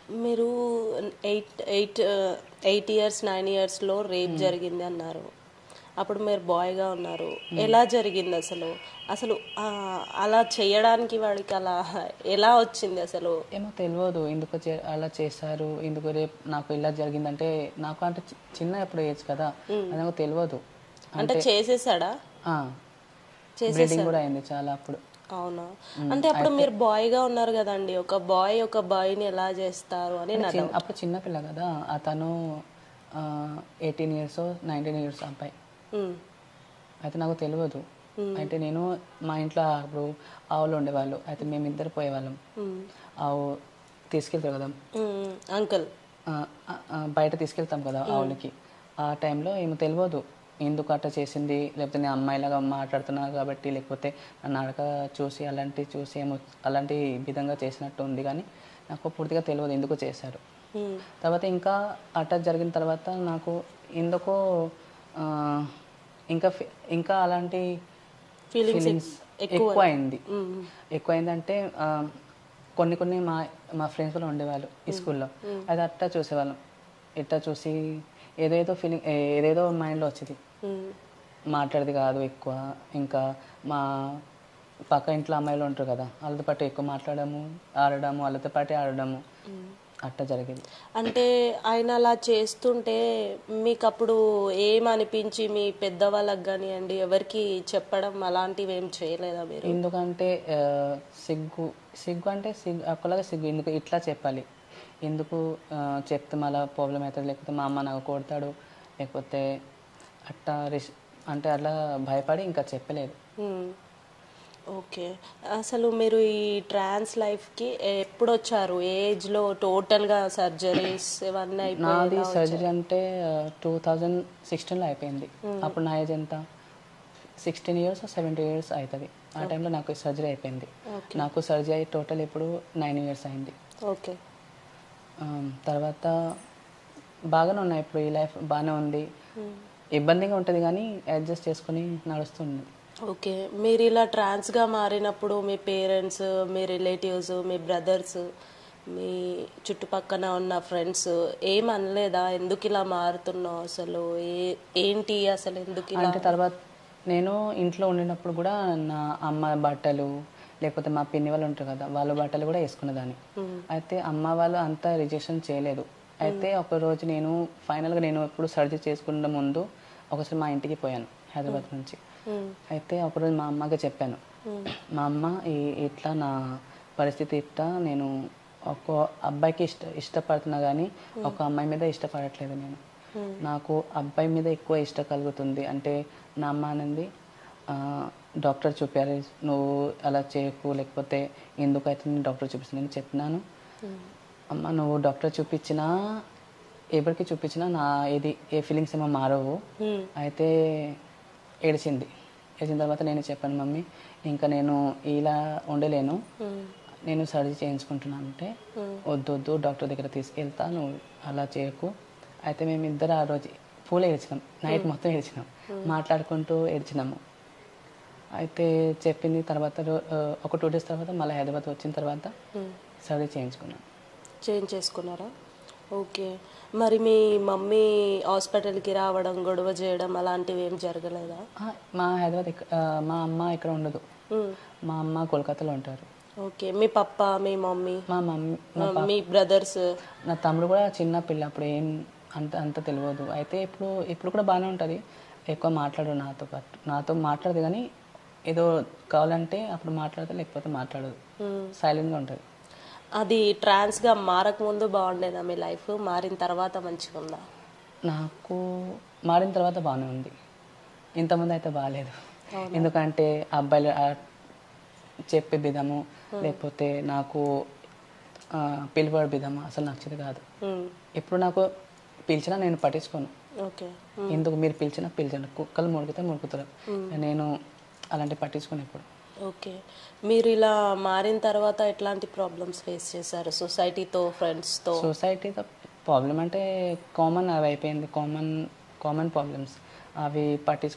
మీరు eight eight eight years nine ఇయర్స్లో rape జరిగింది అన్నారు అప్పుడు మీరు బాయ్గా ఉన్నారు ఎలా జరిగింది అసలు అసలు ఆ, అలా చేయడానికి వాడికి అలా ఎలా వచ్చింది అసలు ఏమో తెలియదు ఎందుకు చే- అలా చేశారు ఎందుకు రేపు నాకు ఇలా జరిగిందంటే నాకు అంటే చి- చిన్న ఎప్పుడు ఏజ్ కదా అది నాకు తెలియదు అంటే చేసేసాడా బ్లీడింగ్ కూడా అయింది చాలా అప్పుడు అవునా అంటే అప్పుడు మీరు బాయ్గా ఉన్నారు కదండి ఒక బాయ్ ఒక బాయ్ని ఎలా చేస్తారు అని నా చిన్న- అప్పుడు చిన్న పిల్ల కదా అతను ఎయిటీన్ ఇయర్స్ నైన్టీన్ ఇయర్స్ అబ్బాయి ఉమ్, అయితే నాకు తెలియదు అయితే నేను మా ఇంట్లో అప్పుడు ఆవులు ఉండేవాళ్ళు అయితే మేమిద్దరు పోయేవాళ్ళం ఉమ్, ఆవు తీసుకెళ్తారు కదా ఉమ్, అంకుల్ ఆ, ఆ, ఆ, బయట తీసుకెళ్తాం కదా ఆవులకి ఆ టైంలో ఏమో తెలియదు ఎందుకు అట్లా చేసింది లేకపోతే నేను అమ్మాయిలాగా మాట్లాడుతున్నా కాబట్టి లేకపోతే నా నడక చూసి అలాంటి చూసి ఏమో అలాంటి విధంగా చేసినట్టు ఉంది కానీ నాకు పూర్తిగా తెలియదు ఎందుకు చేశారు ఉమ్, తర్వాత ఇంకా అటాక్ జరిగిన తర్వాత నాకు ఎందుకో ఆ, ఇంకా ఫి- ఇంకా అలాంటి Feelings ఫీలింగ్స్ ఎక్కువ అయింది ఎక్కువ అయిందంటే ఆ, కొన్ని కొన్ని మా మా ఫ్రెండ్స్ కూడా ఉండేవాళ్ళు ఈ స్కూల్లో అది అట్టా చూసేవాళ్ళం ఇట్టా చూసి ఏదేదో ఫీలింగ్ ఏదేదో మైండ్లో వచ్చేది ఉమ్, మాట్లాడేది కాదు ఎక్కువ ఇంకా మా పక్క ఇంట్లో అమ్మాయిలు ఉంటారు కదా వాళ్ళతో పాటు ఎక్కువ మాట్లాడము ఆడడము వాళ్ళతో పాటే ఆడడము అట్టా జరిగేది అంటే ఆయన అలా చేస్తుంటే మీకు అప్పుడు ఏమనిపించి మీ పెద్దవాళ్ళకి కానివ్వండి ఎవరికి చెప్పడం అలాంటివి ఏం చేయలేదా మీరు ఎందుకంటే ఆ, సిగ్గు సిగ్గు అంటే సిగ్గు ఒకలాగా సిగ్గు ఎందుకు ఇట్లా చెప్పాలి ఎందుకు ఆ, చెప్తే మళ్ళీ ప్రాబ్లం అవుతుంది లేకపోతే మా అమ్మ నాకు కొడతాడు లేకపోతే అట్టా రిస్ అంటే అట్లా భయపడి ఇంకా చెప్పలేదు మ్మ్. ఓకే అసలు మీరు ఈ ట్రాన్స్ లైఫ్కి ఎప్పుడు వచ్చారు ఏ ఏజ్లో టోటల్గా సర్జరీస్ ఇవన్నీ అయిపోయి నాది సర్జరీ అంటే టూ థౌజండ్ సిక్స్టీన్లో అయిపోయింది అప్పుడు నా ఏజ్ ఎంత సిక్స్టీన్ ఇయర్స్ సెవెంటీ ఇయర్స్ అవుతుంది ఆ టైంలో నాకు సర్జరీ అయిపోయింది నాకు సర్జరీ అయ్యి టోటల్ ఇప్పుడు నైన్ ఇయర్స్ అయింది ఓకే ఆ, తర్వాత బాగానే ఉన్నాయి ఇప్పుడు ఈ లైఫ్ బాగానే ఉంది ఇబ్బందిగా ఉంటుంది కానీ అడ్జస్ట్ చేసుకుని నడుస్తుంది ఓకే మీరు ఇలా ట్రాన్స్గా మారినప్పుడు మీ పేరెంట్స్ మీ రిలేటివ్స్ మీ బ్రదర్స్ మీ చుట్టుపక్కన ఉన్న ఫ్రెండ్స్ ఏం అనలేదా ఎందుకు ఇలా మారుతున్నావు అసలు ఏ ఏంటి అసలు ఎందుకు ఇలా అంటే తర్వాత నేను ఇంట్లో ఉండినప్పుడు కూడా నా అమ్మ బట్టలు లేకపోతే మా పిన్ని వాళ్ళు ఉంటారు కదా వాళ్ళ బట్టలు కూడా వేసుకునేదాన్ని అయితే అమ్మ వాళ్ళు అంతా రిజెక్షన్ చేయలేదు అయితే ఒక రోజు నేను ఫైనల్గా నేను ఎప్పుడు సర్జరీ చేసుకున్న ముందు ఒకసారి మా ఇంటికి పోయాను హైదరాబాద్ నుంచి మ్మ్. అయితే ఒకరోజు మా అమ్మకి చెప్పాను మా అమ్మ ఈ ఇట్లా నా పరిస్థితి ఇట్లా నేను ఒక అబ్బాయికి ఇష్ట ఇష్టపడుతున్నా కానీ ఒక అమ్మాయి మీద ఇష్టపడట్లేదు నేను నాకు అబ్బాయి మీద ఎక్కువ ఇష్టం కలుగుతుంది అంటే నా అమ్మ అనేది ఆ, డాక్టర్ చూపారు నువ్వు అలా చేయకు లేకపోతే ఎందుకైతే నేను డాక్టర్ చూపిస్తాను నేను చెప్పినాను అమ్మ నువ్వు డాక్టర్ చూపించినా ఎవరికి చూపించినా నా ఇది ఏ ఫీలింగ్స్ ఏమో మారవు మ్మ్. అయితే ఏడిచింది ఏడిచిన తర్వాత నేను చెప్పాను మమ్మీ ఇంకా నేను ఇలా ఉండలేను మ్మ్. నేను సర్జరీ చేయించుకుంటున్నాను అంటే వద్దు వద్దు డాక్టర్ దగ్గర తీసుకెళ్తా నువ్వు అలా చేయకు అయితే మేము ఇద్దరు ఆ రోజు పూలు ఏడ్చినాం నైట్ మొత్తం ఏడ్చినాం మాట్లాడుకుంటూ ఏడ్చినాము అయితే చెప్పింది తర్వాత రో- ఆ, ఒక టూ డేస్ తర్వాత మళ్ళీ హైదరాబాద్ వచ్చిన తర్వాత సర్జరీ చేయించుకున్నాం చేంజ్ చేసుకున్నారా ఓకే మరి మీ మమ్మీ హాస్పిటల్కి రావడం గొడవ చేయడం అలాంటివి ఏం జరగలేదా ఆ, మా హైదరాబాద్ ఇక్కడ ఆ, మా అమ్మ ఇక్కడ ఉండదు మ్మ్. మా అమ్మ కోల్కతాలో ఉంటారు ఓకే మీ పప్ప మీ మమ్మీ మా మమ్మీ మీ బ్రదర్స్ నా తమ్ముడు కూడా చిన్న పిల్ల అప్పుడు ఏం అంత అంత తెలియదు అయితే ఇప్పుడు ఇప్పుడు కూడా బాగానే ఉంటుంది ఎక్కువ మాట్లాడు నాతో పాటు నాతో మాట్లాడదు కానీ ఏదో కావాలంటే అప్పుడు మాట్లాడదు లేకపోతే మాట్లాడదు సైలెంట్గా ఉంటుంది అది ట్రాన్స్గా మారకముందు బాగుండేదా మీ లైఫ్ మారిన తర్వాత మంచిగా ఉందా నాకు మారిన తర్వాత బాగానే ఉంది ఇంతకుముందు అయితే బాగాలేదు ఎందుకంటే అబ్బాయిలు ఆ చెప్పే విధము లేకపోతే నాకు ఆ, పిలువడే విధము అసలు నచ్చేది కాదు మ్మ్. ఇప్పుడు నాకు పిలిచినా నేను పట్టించుకోను ఓకే ఎందుకు మీరు పిలిచినా పిలిచండి కుక్కలు ముడికితే ముడుకుతారు నేను అలాంటి పట్టించుకోను ఇప్పుడు ఓకే మీరు ఇలా మారిన తర్వాత ఎట్లాంటి ప్రాబ్లమ్స్ ఫేస్ చేశారు సొసైటీతో ఫ్రెండ్స్తో సొసైటీతో ప్రాబ్లం అంటే కామన్ అవి అయిపోయింది కామన్ కామన్ ప్రాబ్లమ్స్ అవి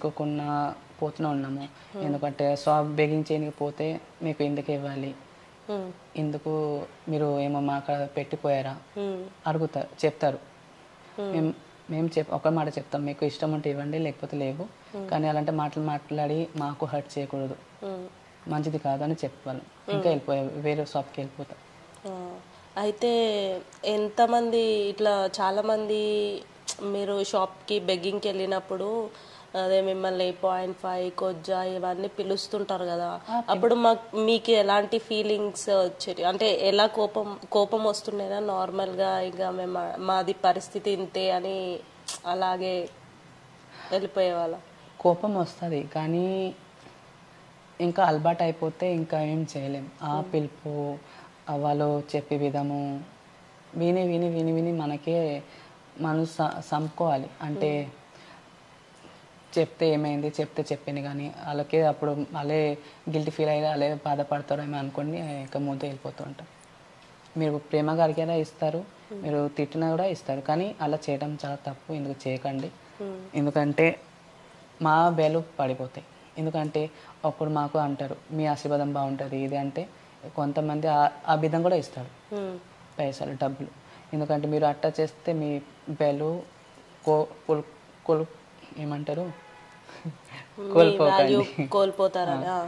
పట్టించుకోకుండా పోతూనే ఉన్నాము ఎందుకంటే షాప్ బేగింగ్ చేయడానికి పోతే మీకు ఎందుకు ఇవ్వాలి ఉమ్, ఇందుకు మీరు ఏమో మా అక్కడ పెట్టిపోయారా ఉమ్, అడుగుతారు చెప్తారు మేము మేము చెప్ ఒక మాట చెప్తాం మీకు ఇష్టం ఉంటే ఇవ్వండి లేకపోతే లేవు కానీ అలాంటి మాటలు మాట్లాడి మాకు హర్ట్ చేయకూడదు ఉమ్. మంచిది కాదు అని చెప్పాలి ఇంకా వెళ్ళిపోయా వేరే షాప్కి వెళ్ళిపోతాం ఆ, అయితే ఎంతమంది ఇట్లా చాలామంది మీరు షాప్కి బెగ్గింగ్కి వెళ్ళినప్పుడు అదే మిమ్మల్ని పాయింట్ ఫైవ్ కొజ్జా ఇవన్నీ పిలుస్తుంటారు కదా అప్పుడు మాకు మీకు ఎలాంటి ఫీలింగ్స్ వచ్చేవి అంటే ఎలా కోపం కోపం వస్తుండేనా నార్మల్గా ఇక మేము మాది పరిస్థితి ఇంతే అని అలాగే వెళ్ళిపోయేవాళ్ళ కోపం వస్తుంది కానీ ఇంకా అలవాటు అయిపోతే ఇంకా ఏం చేయలేం ఆ పిలుపు ఆ వాళ్ళు చెప్పే విధము విని విని విని విని మనకే మనం స- సంపుకోవాలి అంటే చెప్తే ఏమైంది చెప్తే చెప్పింది కానీ వాళ్ళకే అప్పుడు వాళ్ళే గిల్టీ ఫీల్ అయ్యి వాళ్ళే బాధపడతారేమో అనుకోండి ఇక ముందు వెళ్ళిపోతూ ఉంటాం మీరు ప్రేమగా అడిగేలా ఇస్తారు మీరు తిట్టినా కూడా ఇస్తారు కానీ అలా చేయడం చాలా తప్పు ఎందుకు చేయకండి ఎందుకంటే మా వేలు పడిపోతాయి ఎందుకంటే అప్పుడు మాకు అంటారు మీ ఆశీర్వాదం బాగుంటుంది ఇది అంటే కొంతమంది ఆ- ఆ విధంగా కూడా ఇస్తారు ఉమ్, పైసలు డబ్బులు ఎందుకంటే మీరు అట్టా చేస్తే మీ బెలు కో కోల్ కోల్ ఏమంటారు మీ వాల్యూ కోల్పోతారని ఆ.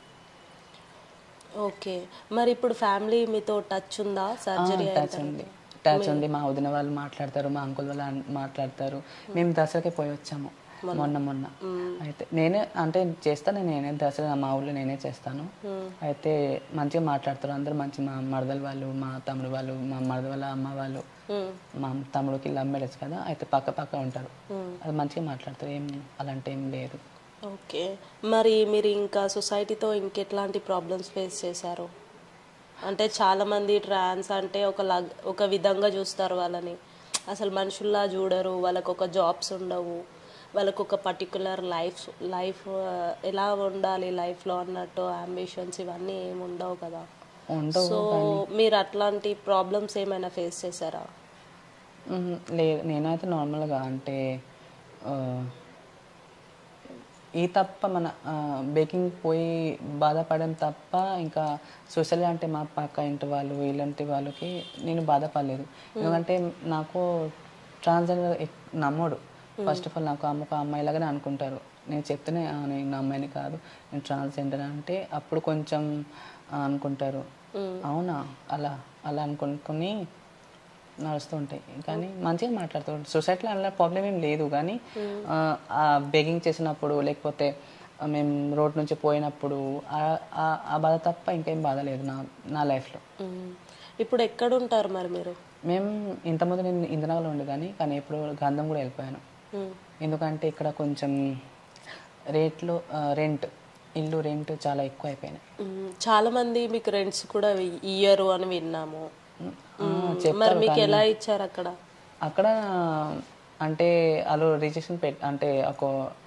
ఓకే మరి ఇప్పుడు ఫ్యామిలీ మీతో టచ్ ఉందా సర్జరీ అయిన టచ్ ఉంది టచ్ ఉంది మా వదిన వాళ్ళు మాట్లాడతారు మా అంకుల్ వాళ్ళు అన్- మాట్లాడతారు మేము దసరాకి పోయి వచ్చాము మొన్న మొన్న అయితే నేనే అంటే చేస్తాను నేనే దసరా మా ఊళ్ళో నేనే చేస్తాను అయితే మంచిగా మాట్లాడతారు అందరూ మంచి మా మరదల వాళ్ళు మా తమ్ముడు వాళ్ళు మా మరద వాళ్ళ అమ్మ వాళ్ళు ఉమ్, మా తమ్ముడికి లవ్ మ్యారేజ్ కదా అయితే పక్క పక్క ఉంటారు అది మంచిగా మాట్లాడతారు ఏం అలాంటి ఏం లేదు ఓకే మరి మీరు ఇంకా సొసైటీతో ఇంకెట్లాంటి ప్రాబ్లమ్స్ ఫేస్ చేశారు అంటే చాలా మంది ట్రాన్స్ అంటే ఒక లగ్ ఒక విధంగా చూస్తారు వాళ్ళని అసలు మనుషుల్లా చూడరు వాళ్ళకు ఒక జాబ్స్ ఉండవు వాళ్ళకు ఒక పర్టికులర్ లైఫ్ లైఫ్ ఎలా ఉండాలి లైఫ్లో అన్నట్టు అంబిషన్స్ ఇవన్నీ ఏమి ఉండవు కదా ఉండవు సో మీరు అట్లాంటి ప్రాబ్లమ్స్ ఏమైనా ఫేస్ చేశారా మ్మ్. లేదు నేనైతే నార్మల్గా అంటే ఆ, ఈ తప్ప మన బేకింగ్ పోయి బాధపడడం తప్ప ఇంకా సోషల్ అంటే మా పక్క ఇంటి వాళ్ళు ఇలాంటి వాళ్ళకి నేను బాధపడలేదు ఎందుకంటే నాకు ట్రాన్స్జెండర్ నమ్మడు ఫస్ట్ ఆఫ్ ఆల్ నాకు అమ్మ ఒక అమ్మాయిలాగానే అనుకుంటారు నేను చెప్తేనే "ఆ, నేను నా అమ్మాయిని కాదు నేను ట్రాన్స్జెండర్ అంటే అప్పుడు కొంచెం ఆ, అనుకుంటారు అవునా అలా అలా అనుకుని నడుస్తుంటాయి కానీ మంచిగా మాట్లాడుతారు సొసైటీలో అలా ప్రాబ్లం ఏం లేదు కానీ ఆ బెగింగ్ చేసినప్పుడు లేకపోతే ఆ మేము రోడ్ నుంచి పోయినప్పుడు ఆ- ఆ- ఆ బాధ తప్ప ఇంకేం బాధ లేదు నా నా లైఫ్లో మ్మ్. ఇప్పుడు ఎక్కడ ఉంటారు మరి మీరు మేము ఇంతకుముందు నేను ఇంధనాలు ఉండే కానీ కానీ ఇప్పుడు గంధం కూడా వెళ్ళిపోయాను మ్మ్. ఎందుకంటే ఇక్కడ కొంచెం రేట్లు రెంట్ ఇల్లు రెంట్ చాలా ఎక్కువ అయిపోయినాయి మ్మ్. చాలా మంది మీకు రెంట్స్ కూడా ఇయ్యరు అని విన్నాము ఆ, మ్మ్. చెప్తారు మరి మీకు ఎలా ఇచ్చారు అక్కడ అక్కడ అంటే వాళ్ళు రిజిస్ట్రేషన్ పెట్ అంటే ఒక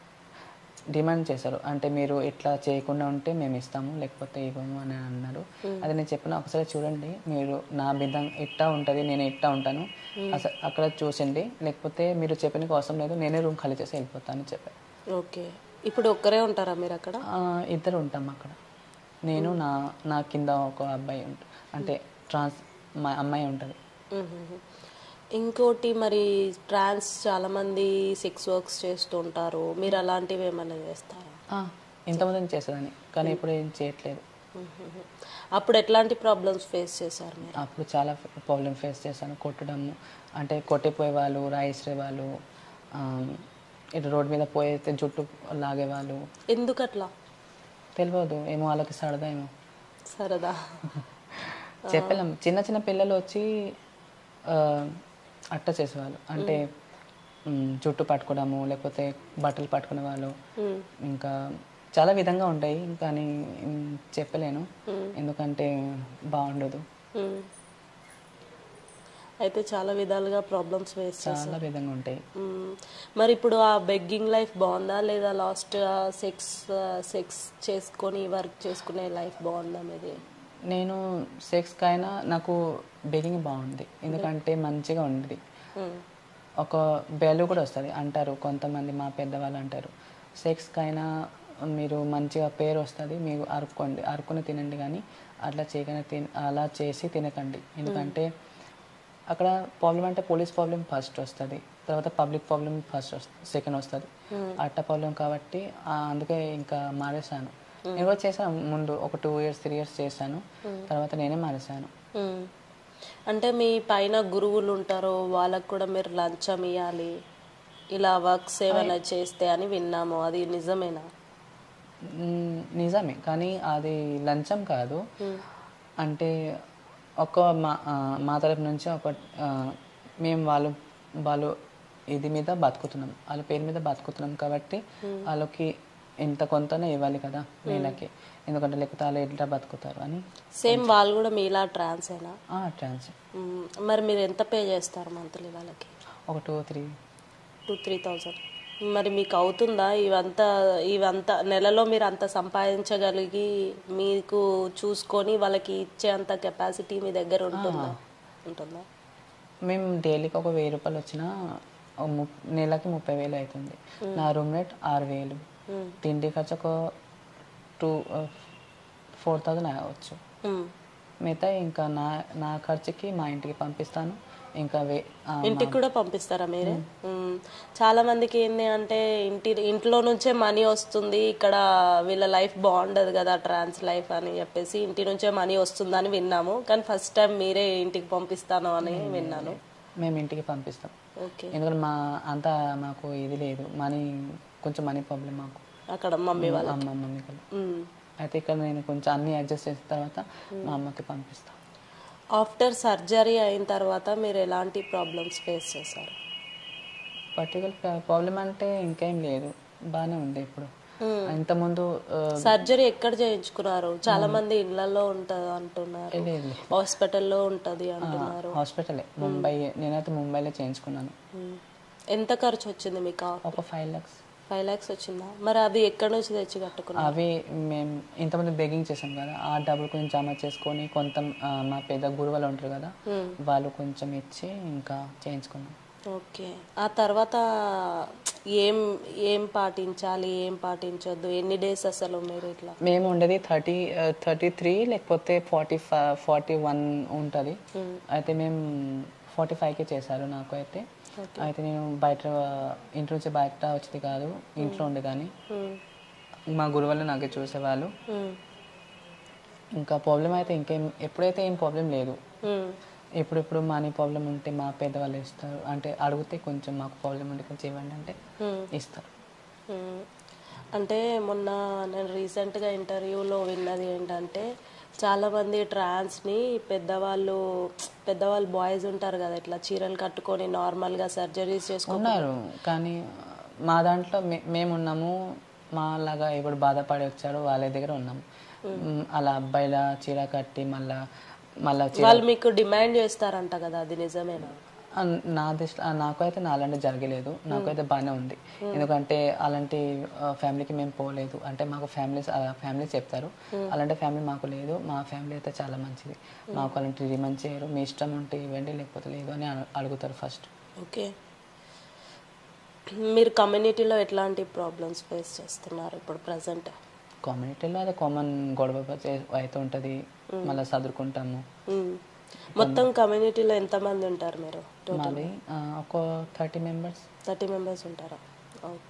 డిమాండ్ చేశారు అంటే మీరు ఇట్లా చేయకుండా ఉంటే మేము ఇస్తాము లేకపోతే ఇవ్వము అని అన్నారు అది నేను చెప్పిన ఒకసారి చూడండి మీరు నా విధంగా ఇట్టా ఉంటుంది నేను ఇట్టా ఉంటాను అసలు అక్కడ చూసండి లేకపోతే మీరు చెప్పిన అవసరం లేదు నేనే రూమ్ ఖాళీ చేసి వెళ్ళిపోతాను అని చెప్పాను ఓకే ఇప్పుడు ఒక్కరే ఉంటారా మీరు అక్కడ ఆ, ఇద్దరు ఉంటాం అక్కడ నేను నా నా కింద ఒక అబ్బాయి ఉంట అంటే ట్రాన్స్ మా అమ్మాయి ఉంటుంది మ్మ్. ఇంకోటి మరి ట్రాన్స్ చాలా మంది సెక్స్ వర్క్స్ చేస్తూ ఉంటారు మీరు అలాంటివి ఏమైనా చేస్తారా ఇంతమంది చేసేదాన్ని కానీ ఇప్పుడు ఏం చేయట్లేదు మ్మ్. అప్పుడు ఎట్లాంటి ప్రాబ్లమ్స్ ఫేస్ చేశారు మీరు అప్పుడు చాలా ప్రాబ్లమ్ ఫేస్ చేశాను కొట్టడము అంటే కొట్టిపోయే వాళ్ళు రాయిసే వాళ్ళు ఆ, ఇటు రోడ్ మీద పోయితే జుట్టు లాగేవాళ్ళు ఎందుకు అట్లా తెలియదు ఏమో వాళ్ళకి సరదా ఏమో సరదా చెప్పలేం చిన్న చిన్న పిల్లలు వచ్చి ఆ, అట్ట చేసేవాళ్ళు అంటే మ్, జుట్టు పట్టుకోవడము లేకపోతే బట్టలు పట్టుకునే వాళ్ళు మ్మ్. ఇంకా చాలా విధంగా ఉంటాయి కానీ మ్, చెప్పలేను ఎందుకంటే బాగుండదు మ్మ్. అయితే చాలా విధాలుగా ప్రాబ్లమ్స్ ఫేస్ చేశారు చాలా విధంగా ఉంటాయి మ్మ్. మరి ఇప్పుడు ఆ బెగ్గింగ్ లైఫ్ బాగుందా లేదా లాస్ట్ సెక్స్ సెక్స్ చేసుకొని వర్క్ చేసుకునే లైఫ్ బాగుందా మీది నేను సెక్స్ కైనా నాకు బేకింగ్ బాగుంది ఎందుకంటే మంచిగా ఉంది మ్మ్. ఒక వాల్యూ కూడా వస్తుంది అంటారు కొంతమంది మా పెద్దవాళ్ళు అంటారు సెక్స్ కైనా మీరు మంచిగా పేరు వస్తుంది మీరు అరుక్కోండి అరుక్కుని తినండి కానీ అట్లా చేయకనే తిన అలా చేసి తినకండి ఎందుకంటే అక్కడ ప్రాబ్లం అంటే పోలీస్ ప్రాబ్లం ఫస్ట్ వస్తుంది తర్వాత పబ్లిక్ ప్రాబ్లం ఫస్ట్ వస్తుంది సెకండ్ వస్తుంది అట్ట ప్రాబ్లం కాబట్టి ఆ, అందుకే ఇంకా మారేశాను నేను కూడా చేశాను ముందు ఒక టూ ఇయర్స్ త్రీ ఇయర్స్ చేశాను తర్వాత నేనే మారేశాను మ్మ్. అంటే మీ పైన గురువులు ఉంటారు వాళ్ళకు కూడా మీరు లంచం ఇవ్వాలి ఇలా వర్క్స్ ఏమైనా చేస్తే అని విన్నాము అది నిజమేనా మ్, నిజమే కానీ అది లంచం కాదు అంటే ఒక మా ఆ, మా తరపు నుంచి ఒక ఆ, మేము వాళ్ళు వాళ్ళు ఇది మీద బతుకుతున్నాం వాళ్ళ పేరు మీద బతుకుతున్నాం కాబట్టి వాళ్ళకి ఇంత కొంతనే ఇవ్వాలి కదా వీళ్ళకి ఎందుకంటే లేకపోతే వాళ్ళు ఎట్లా బతుకుతారు అని సేమ్ వాళ్ళు కూడా మీలా ట్రాన్సేనా ట్రాన్స్ మ్మ్. మరి మీరు ఎంత పే చేస్తారు మంత్లీ వాళ్ళకి ఒక two three two three thousand మరి మీకు అవుతుందా ఇవంతా ఇవంతా నెలలో మీరు అంత సంపాదించగలిగి మీకు చూసుకొని వాళ్ళకి ఇచ్చే అంత కెపాసిటీ మీ దగ్గర ఉంటుందా ఉంటుందా మేము డైలీకి ఒక వెయ్యి రూపాయలు వచ్చినా ఒక ము- నెలకి ముప్పై వేలు అవుతుంది నా రూమ్ రేట్ ఆరు వేలు తిండి ఖర్చు ఒక టూ ఫోర్ థౌజండ్ అవ్వచ్చు మ్మ్. మిగతా ఇంకా నా నా ఖర్చుకి మా ఇంటికి పంపిస్తాను ఇంకా వే ఆ, ఇంటికి కూడా పంపిస్తారా మీరే మ్మ్. చాలా మందికి ఏంది అంటే ఇంటి ఇంట్లో నుంచే మనీ వస్తుంది ఇక్కడ వీళ్ళ లైఫ్ బాగుండదు కదా ట్రాన్స్ లైఫ్ అని చెప్పేసి ఇంటి నుంచే మనీ వస్తుందని విన్నాము కానీ ఫస్ట్ టైం మీరే ఇంటికి పంపిస్తాను అని విన్నాను మేము ఇంటికి పంపిస్తాం ఓకే ఎందుకంటే మా అంతా మాకు ఇది లేదు మనీ కొంచెం మనీ ప్రాబ్లం మాకు అక్కడ మమ్మీ వాళ్ళ అమ్మ మమ్మీకి మ్మ్. అయితే ఇక్కడ నేను కొంచెం అన్ని అడ్జస్ట్ చేసిన తర్వాత మా అమ్మకి పంపిస్తాను ఆఫ్టర్ సర్జరీ అయిన తర్వాత మీరు ఎలాంటి ప్రాబ్లమ్స్ ఫేస్ చేశారు పర్టికులర్ ప్రాబ్లం అంటే ఇంకేం లేదు బాగానే ఉంది ఇప్పుడు ఇంతకుముందు ఆ, సర్జరీ ఎక్కడ చేయించుకున్నారు చాలా మంది ఇళ్లలో ఉంటది అంటున్నారు లేదు హాస్పిటల్లో ఉంటది అంటున్నారు హాస్పిటలే ముంబై నేనైతే ముంబైలో చేయించుకున్నాను మ్మ్. ఎంత ఖర్చు వచ్చింది మీకు ఒక ఫైవ్ లాక్స్ ఫైవ్ ల్యాక్స్ వచ్చిందా మరి అది ఎక్కడి నుంచి తెచ్చి కట్టుకున్నారు అవి మేము ఇంతమంది బెగ్గింగ్ చేసాం కదా ఆ డబ్బులు కొంచెం జమ చేసుకొని కొంత ఆ, మా పెద్ద గురువులు ఉంటారు కదా వాళ్ళు కొంచెం ఇచ్చి ఇంకా చేయించుకున్నాం ఓకే ఆ తర్వాత ఏం ఏం పాటించాలి ఏం పాటించొద్దు ఎన్ని డేస్ అసలు మీరు ఇట్లా మేము ఉండేది థర్టీ థర్టీ త్రీ లేకపోతే ఫార్టీ ఫైవ్ ఫార్టీ వన్ ఉంటుంది అయితే మేము ఫార్టీ ఫైవ్కి చేశారు నాకు అయితే అయితే నేను బయట ఇంటి నుంచి బయట వచ్చేది కాదు ఇంట్లో ఉండేదాన్ని మ్మ్. మా గురువులు నాకే చూసేవాళ్ళు మ్మ్. ఇంకా ప్రాబ్లం అయితే ఇంకేం ఎప్పుడైతే ఏం ప్రాబ్లం లేదు మ్మ్. ఇప్పుడు ఇప్పుడు మనీ ప్రాబ్లం ఉంటే మా పెద్దవాళ్ళు ఇస్తారు అంటే అడిగితే కొంచెం మాకు ప్రాబ్లం ఉంటే కొంచెం ఇవ్వండి అంటే మ్మ్. ఇస్తారు మ్మ్. అంటే మొన్న నేను రీసెంట్గా ఇంటర్వ్యూలో విన్నది ఏంటంటే చాలామంది ట్రాన్స్ని పెద్దవాళ్ళు పెద్దవాళ్ళు బాయ్స్ ఉంటారు కదా ఇట్లా చీరలు కట్టుకొని నార్మల్గా సర్జరీస్ చేసుకొని ఉన్నారు కానీ మా దాంట్లో మే- మేము ఉన్నాము మా లాగా ఇప్పుడు బాధపడి వచ్చారు వాళ్ళ దగ్గర ఉన్నాము మ్, అలా అబ్బాయిల చీర కట్టి మళ్ళా మళ్ళా చీర వాళ్ళు మీకు డిమాండ్ చేస్తారంట కదా అది నిజమేనా ఆ, నా దృష్టి ఆ, నాకు అయితే నా అలాంటి జరగలేదు నాకైతే బాగానే ఉంది ఎందుకంటే అలాంటి ఫ్యామిలీకి మేము పోలేదు అంటే మాకు ఫ్యామిలీస్ ఫ్యామిలీ చెప్తారు అలాంటి ఫ్యామిలీ మాకు లేదు మా ఫ్యామిలీ అయితే చాలా మంచిది మాకు అలాంటి డిమాండ్ చేయరు మీ ఇష్టం ఉంటే ఇవ్వండి లేకపోతే లేదు అని అడు- అడుగుతారు ఫస్ట్ ఓకే మీరు కమ్యూనిటీలో ఎట్లాంటి ప్రాబ్లమ్స్ ఫేస్ చేస్తున్నారు ఇప్పుడు ప్రజెంట్ కమ్యూనిటీలో అది కామన్ గొడవ చే- అయితే ఉంటుంది మళ్ళీ చదువుకుంటాము మొత్తం కమ్యూనిటీలో ఎంతమంది ఉంటారు మీరు మాది ఆ, ఒక థర్టీ మెంబర్స్ థర్టీ మెంబర్స్ ఉంటారా ఓకే